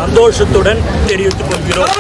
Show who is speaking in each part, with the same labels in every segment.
Speaker 1: சந்தோஷத்துடன் தெரிவித்துக் கொள்கிறோம்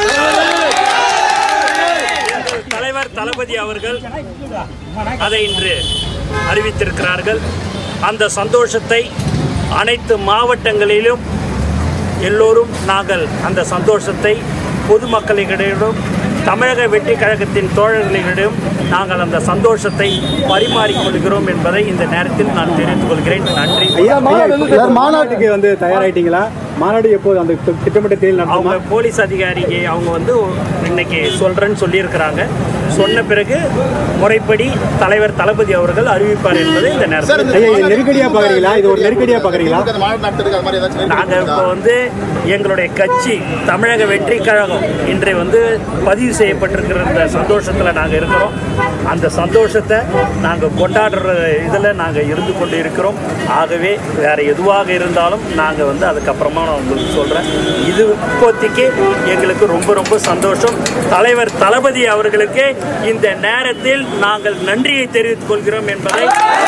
Speaker 1: எங்கள் தலைவர் தளபதி அவர்கள் அதை இன்று அறிவித்திருக்கிறார்கள் அந்த சந்தோஷத்தை அனைத்து மாவட்டங்களிலும் எல்லோரும் நாங்கள் அந்த சந்தோஷத்தை பொதுமக்களிடம் தமிழக வெற்றி கழகத்தின் தோழர்களிடம் நாங்கள் அந்த சந்தோஷத்தை பரிமாறிக்கொள்கிறோம் என்பதை இந்த நேரத்தில் நான் தெரிவித்துக் கொள்கிறேன் நன்றி
Speaker 2: ஐயா, சார், மாநாட்டுக்கு வந்து தயாராயிட்டீங்களா மாநாடு எப்போது அந்த தி- திட்டமிட்ட தேதியில்
Speaker 1: அவங்க
Speaker 2: நடத்துமா
Speaker 1: போலீஸ் அதிகாரிக்கு அவங்க வந்து இன்னைக்கு சொல்றேன்னு சொல்லியிருக்கிறாங்க சொன்ன பிறகு முறைப்படி தலைவர் தளபதி அவர்கள் அறிவிப்பார் என்பதை இந்த நேரத்தில்
Speaker 2: ஐயா இது நெருக்கடியா பாக்குறீங்களா இது ஒரு நெருக்கடியா பாக்குறீங்களா
Speaker 3: இந்த மாநாடு நடத்துறதுக்கு அது மாதிரி ஏதாச்சும்
Speaker 1: நாங்கள் இப்போ வந்து எங்களுடைய கட்சி தமிழக வெற்றி கழகம் இன்று வந்து பதிவு செய்யப்பட்டிருக்கிற இந்த சந்தோஷத்தில் நாங்கள் இருக்கிறோம் அந்த சந்தோஷத்தை நாங்கள் கொண்டாடுற இதில் நாங்கள் இருந்து கொண்டு இருக்கிறோம் ஆகவே வேறு எதுவாக இருந்தாலும் நாங்கள் வந்து அதுக்கப்புறமா நான் உங்களுக்கு சொல்கிறேன் இது இப்போதைக்கு எங்களுக்கு ரொம்ப ரொம்ப சந்தோஷம் தலைவர் தளபதி அவர்களுக்கு இந்த நேரத்தில் நாங்கள் நன்றியை தெரிவித்துக் கொள்கிறோம் என்பதை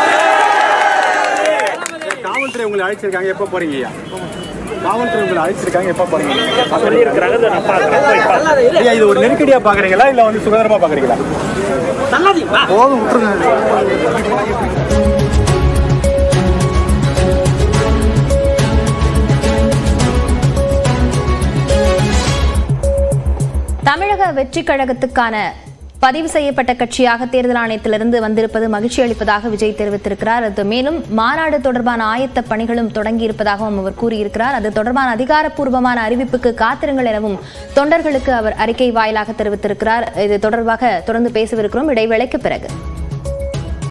Speaker 2: காவல்துறை உங்களை அழைச்சிருக்காங்க எப்போ போறீங்க ஐயா காவல்துறை உங்களை அழைச்சிருக்காங்க எப்போ போறீங்க
Speaker 1: சொல்லியிருக்கிறாங்க இதை நான் பார்க்குறேன் போய் பார்க்குறேன்
Speaker 2: ஐயா இது ஒரு நெருக்கடியா பாக்குறீங்களா இல்ல வந்து சுகாதாரமா பாக்குறீங்களா போதும் விட்டுருங்க
Speaker 4: தமிழக வெற்றி கழகத்துக்கான பதிவு செய்யப்பட்ட கட்சியாக தேர்தல் ஆணையத்திலிருந்து வந்திருப்பது மகிழ்ச்சி அளிப்பதாக விஜய் தெரிவித்திருக்கிறார் அது மேலும் மாநாடு தொடர்பான ஆயத்த பணிகளும் தொடங்கி இருப்பதாகவும் அவர் கூறியிருக்கிறார் அது தொடர்பான அதிகாரப்பூர்வமான அறிவிப்புக்கு காத்திருங்கள் எனவும் தொண்டர்களுக்கு அவர் அறிக்கை வாயிலாக தெரிவித்திருக்கிறார் இது தொடர்பாக தொடர்ந்து பேசவிருக்கிறோம் இடைவேளைக்கு பிறகு